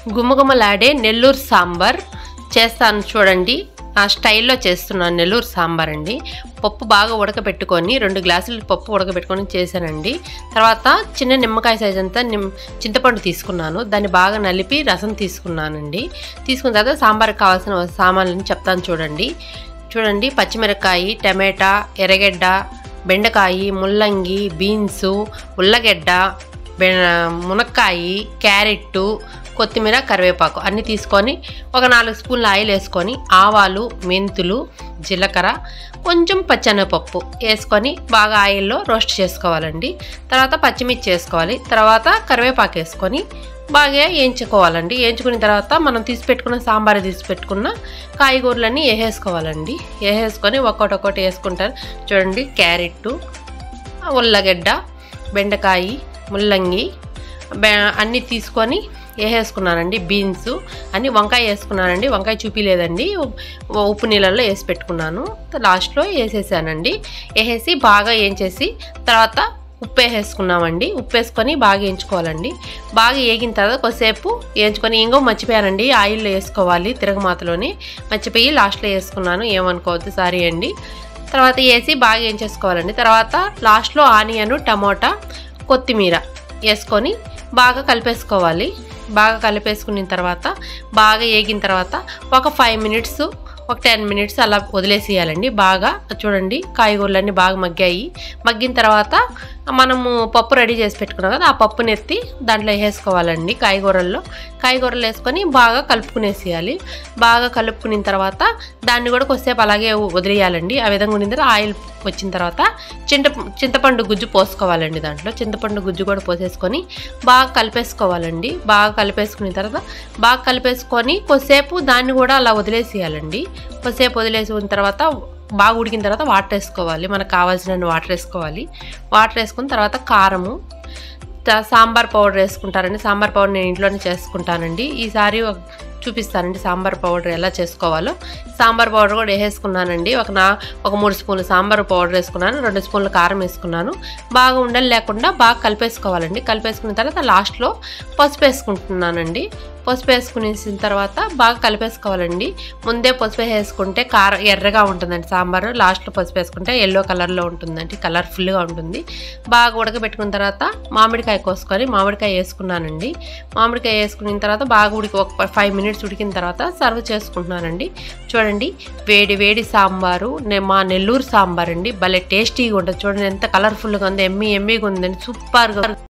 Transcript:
గుమగుమలాడే నెల్లూరు సాంబార్ చేస్తాను చూడండి ఆ స్టైల్లో చేస్తున్నాను నెల్లూరు సాంబార్ అండి పప్పు బాగా ఉడకబెట్టుకొని రెండు గ్లాసులు పప్పు ఉడకబెట్టుకొని చేశానండి తర్వాత చిన్న నిమ్మకాయ సైజ్ అంతా నిమ్ చింతపండు తీసుకున్నాను దాన్ని బాగా నలిపి రసం తీసుకున్నానండి తీసుకున్న తర్వాత సాంబార్కి కావాల్సిన సామాన్లను చెప్తాను చూడండి చూడండి పచ్చిమిరపకాయ టమాటా ఎర్రగడ్డ బెండకాయ ముల్లంగి బీన్సు ఉల్లగడ్డ బె మునక్కాయ క్యారెట్టు కొత్తిమీర కరివేపాకు అన్నీ తీసుకొని ఒక నాలుగు స్పూన్ల ఆయిల్ వేసుకొని ఆవాలు మెంతులు జీలకర్ర కొంచెం పచ్చెనగపప్పు వేసుకొని బాగా ఆయిల్లో రోస్ట్ చేసుకోవాలండి తర్వాత పచ్చిమిర్చి వేసుకోవాలి తర్వాత కరివేపాకు వేసుకొని బాగా వేయించుకోవాలండి వేయించుకున్న తర్వాత మనం తీసి పెట్టుకున్న సాంబార్ తీసి పెట్టుకున్న కాయగూరలన్నీ వేసేసుకోవాలండి వేసేసుకొని ఒక్కొక్కటి ఒక్కొక్కటి వేసుకుంటారు చూడండి క్యారెట్ ఉల్లగడ్డ బెండకాయ ముల్లంగి బె అన్నీ తీసుకొని వేసేసుకున్నానండి బీన్స్ అన్ని వంకాయ వేసుకున్నానండి వంకాయ చూపిలేదండి ఉప్పు నీళ్ళల్లో వేసి పెట్టుకున్నాను లాస్ట్లో వేసేసానండి వేసేసి బాగా వేయించేసి తర్వాత ఉప్పు వేసేసుకున్నామండి ఉప్పు వేసుకొని బాగా వేయించుకోవాలండి బాగా వేగిన తర్వాత కొద్దిసేపు వేయించుకొని ఇంకో మర్చిపోయానండి ఆయిల్లో వేసుకోవాలి తిరగమాతలోని మర్చిపోయి లాస్ట్లో వేసుకున్నాను ఏమనుకోవద్దు సారీ అండి తర్వాత వేసి బాగా వేయించేసుకోవాలండి తర్వాత లాస్ట్లో ఆనియన్ టమోటా కొత్తిమీర వేసుకొని బాగా కలిపేసుకోవాలి బాగా కలిపేసుకున్న తర్వాత బాగా వేగిన తర్వాత ఒక ఫైవ్ మినిట్స్ ఒక టెన్ మినిట్స్ అలా వదిలేసేయాలండి బాగా చూడండి కాయగూరలన్నీ బాగా మగ్గాయి మగ్గిన తర్వాత మనము పప్పు రెడీ చేసి పెట్టుకున్నాం కదా ఆ పప్పుని ఎత్తి దాంట్లో వేసుకోవాలండి కాయగూరల్లో కాయగూరలు వేసుకొని బాగా కలుపుకునేసేయాలి బాగా కలుపుకున్న తర్వాత దాన్ని కూడా కొద్దిసేపు అలాగే వదిలేయాలండి ఆ విధంగా ఉన్న తర్వాత ఆయిల్ వచ్చిన తర్వాత చింత చింతపండు గుజ్జు పోసుకోవాలండి దాంట్లో చింతపండు గుజ్జు కూడా పోసేసుకొని బాగా కలిపేసుకోవాలండి బాగా కలిపేసుకున్న తర్వాత బాగా కలిపేసుకొని కొద్దిసేపు దాన్ని కూడా అలా వదిలేసేయాలండి కొద్దిసేపు వదిలేసిన తర్వాత బాగా ఉడికిన తర్వాత వాటర్ వేసుకోవాలి మనకు కావాల్సిన వాటర్ వేసుకోవాలి వాటర్ వేసుకున్న తర్వాత కారము సాంబార్ పౌడర్ వేసుకుంటారండి సాంబార్ పౌడర్ నేను ఇంట్లోనే చేసుకుంటానండి ఈసారి చూపిస్తానండి సాంబార్ పౌడర్ ఎలా చేసుకోవాలో సాంబార్ పౌడర్ కూడా వేసేసుకున్నానండి ఒక నా ఒక మూడు స్పూన్లు సాంబార్ పౌడర్ వేసుకున్నాను రెండు స్పూన్లు కారం వేసుకున్నాను బాగా ఉండలు లేకుండా బాగా కలిపేసుకోవాలండి కలిపేసుకున్న తర్వాత లాస్ట్లో పసుపు వేసుకుంటున్నానండి పసుపు వేసుకునేసిన తర్వాత బాగా కలిపేసుకోవాలండి ముందే పసుపు వేసుకుంటే కారం ఎర్రగా ఉంటుందండి సాంబారు లాస్ట్లో పసుపు వేసుకుంటే ఎల్లో కలర్లో ఉంటుందండి కలర్ఫుల్గా ఉంటుంది బాగా ఉడకబెట్టుకున్న తర్వాత మామిడికాయ కోసుకొని మామిడికాయ వేసుకున్నానండి మామిడికాయ వేసుకున్న తర్వాత బాగా ఉడికి ఒక ఫైవ్ మినిట్స్ ఉడికిన తర్వాత సర్వ్ చేసుకుంటున్నానండి చూడండి వేడి వేడి సాంబారు మా నెల్లూరు సాంబార్ అండి భలే టేస్టీగా ఉంటుంది చూడండి ఎంత కలర్ఫుల్గా ఉంది ఎమ్మి ఎమ్మిగా ఉందండి సూపర్గా